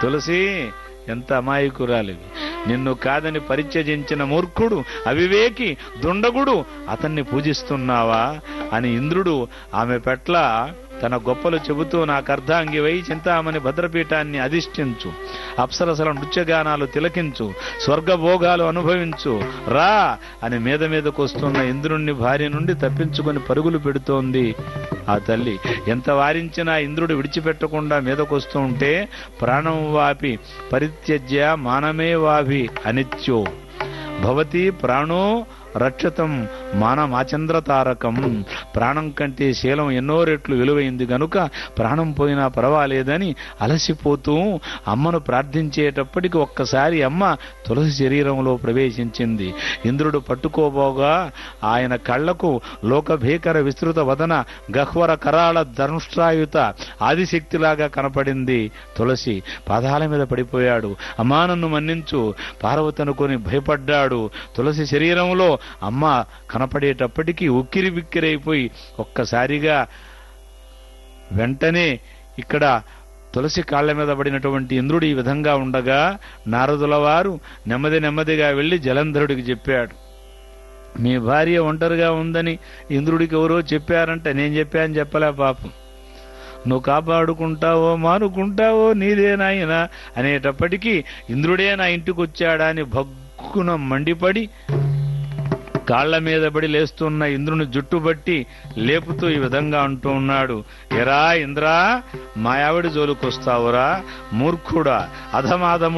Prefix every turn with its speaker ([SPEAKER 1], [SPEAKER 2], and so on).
[SPEAKER 1] తులసి ఎంత అమాయకురాలివి నిన్ను కాదని పరిత్యజించిన మూర్ఖుడు అవివేకి దుండగుడు అతన్ని పూజిస్తున్నావా అని ఇంద్రుడు ఆమె పట్ల తన గొప్పలు చెబుతూ నాకు అర్ధాంగివై చింతామణి భద్రపీఠాన్ని అధిష్ఠించు అప్సరసల నృత్యగానాలు తిలకించు స్వర్గభోగాలు అనుభవించు రా అని మీద మీదకు వస్తున్న ఇంద్రుణ్ణి భార్య నుండి తప్పించుకొని పరుగులు పెడుతోంది ఆ తల్లి ఎంత వారించినా ఇంద్రుడు విడిచిపెట్టకుండా మీదకొస్తూ ఉంటే ప్రాణం వాపి పరిత్యజ్య మానమే వాభి అనిత్యో భవతి ప్రాణో రక్షతం మానమాచంద్ర తారకం ప్రాణం కంటే శీలం ఎన్నో రెట్లు విలువైంది గనుక ప్రాణం పోయినా పర్వాలేదని అలసిపోతూ అమ్మను ప్రార్థించేటప్పటికి ఒక్కసారి అమ్మ తులసి శరీరంలో ప్రవేశించింది ఇంద్రుడు పట్టుకోబోగా ఆయన కళ్లకు లోకభీకర విస్తృత వదన గహ్వర కరాళ ధనుష్ట్రాయుత ఆదిశక్తిలాగా కనపడింది తులసి పాదాల మీద పడిపోయాడు అమ్మా నన్ను మన్నించు పార్వతి అనుకొని భయపడ్డాడు తులసి శరీరంలో అమ్మ కనపడేటప్పటికీ ఉక్కిరి బిక్కిరైపోయి ఒక్కసారిగా వెంటనే ఇక్కడ తులసి కాళ్ల మీద పడినటువంటి ఇంద్రుడు ఈ విధంగా ఉండగా నారదుల వారు నెమ్మది నెమ్మదిగా వెళ్లి జలంధరుడికి చెప్పాడు మీ భార్య ఒంటరిగా ఉందని ఇంద్రుడికి ఎవరో చెప్పారంటే నేను చెప్పాను చెప్పలే పాపం నువ్వు కాపాడుకుంటావో మానుకుంటావో నీదే నాయన అనేటప్పటికీ ఇంద్రుడే నా ఇంటికి వచ్చాడా అని భగ్గున మండిపడి కాళ్ల మీద పడి లేస్తున్న ఇంద్రుని జుట్టుబట్టి లేపుతూ ఈ విధంగా అంటూ ఉన్నాడు ఎరా ఇంద్రా మా ఆవిడ జోలుకొస్తావురా మూర్ఖుడా అధమాధము